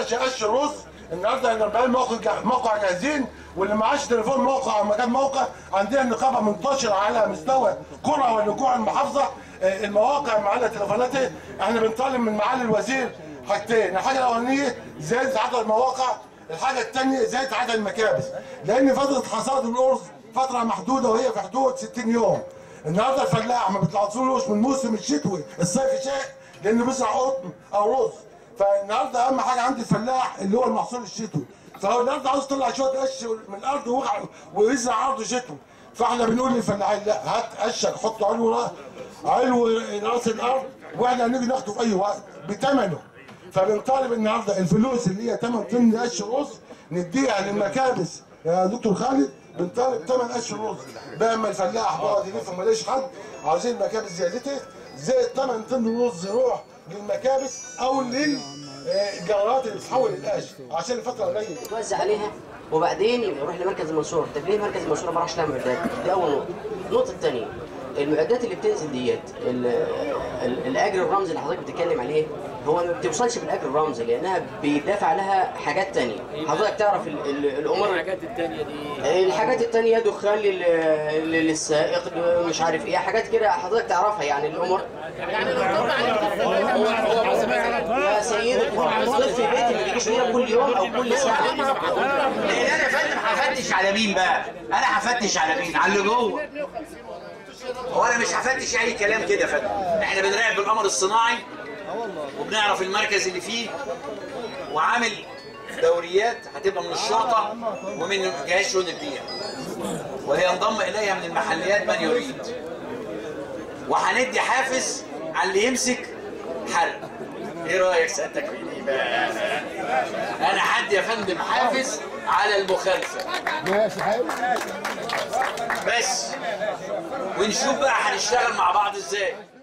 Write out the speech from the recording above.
يقدرش يقشر رز النهارده احنا 40 موقع جا- موقع جاهزين واللي معاش تليفون موقع او مكان موقع عندنا النقابه منتشره على مستوى قرى ونجوع المحافظه آه، المواقع معانا تليفوناتها احنا بنطالب من معالي الوزير حاجتين الحاجه الاولانيه زياده عدد المواقع الحاجه الثانيه زياده عدد المكابس لان فتره حصاد الارز فتره محدوده وهي في حدود 60 يوم النهارده الفلاح ما بيطلعوش من موسم الشتوي الصيف شاء لانه بيزرع قطن او رز فالنهارده اهم حاجه عند الفلاح اللي هو المحصول الشتوي فهو النهارده عاوز يطلع شويه قش من الارض ويوقع- ويزرع ارض شتوي فاحنا بنقول للفلاحين لا هات قشك حطه علو را- علو راس الارض واحنا هنيجي ناخده في اي وقت بثمنه فبنطالب النهارده الفلوس اللي هي 8 طن قش رز نديها للمكابس يا دكتور خالد بنطالب 8 قش رز بقى اما الفلاح بيقعد يلف وما لاقيش حد عاوزين المكابس زيادتها زائد 8 طن رز يروح للمكابس او للجرارات اللي بتحول القش عشان الفتره قليله يتوزع عليها وبعدين يبقى يروح لمركز المنصوره طب ليه مركز المنصوره ما راحش لها معدات دي اول نقطه النقطه الثانيه المعدات اللي بتنزل ديت ال- ال- الاجر الرمزي اللي حضرتك بتتكلم عليه هو ما بتوصلش بالاجر الرمزي لانها بيدافع لها حاجات تانية حضرتك تعرف ال- ال- الامور الحاجات التانية دي الحاجات التانية دخان لل- لل- للسائق مش عارف ايه حاجات كده حضرتك تعرفها يعني الامور يعني لو طبعا هو هو بس مثلا يا سيدي الضيف في بيتي ما بيجيش ليا كل يوم او كل ساعه لان انا يا فندم هفتش على مين بقى؟ انا هفتش على مين؟ على اللي جوه. هو انا مش هفتش اي كلام كده يا فندم. احنا بنراقب بالقمر الصناعي وبنعرف المركز اللي فيه وعامل دوريات هتبقى من الشرطه ومن جهاز شؤون البيئه. وهينضم اليها من المحليات من يريد. وهندي حافز على اللي يمسك حرق. ايه رايك سيادتك في دي بقى؟ انا حد يا فندم حافز على المخالفه ماشي حلو بس ونشوف بقى هنشتغل مع بعض ازاي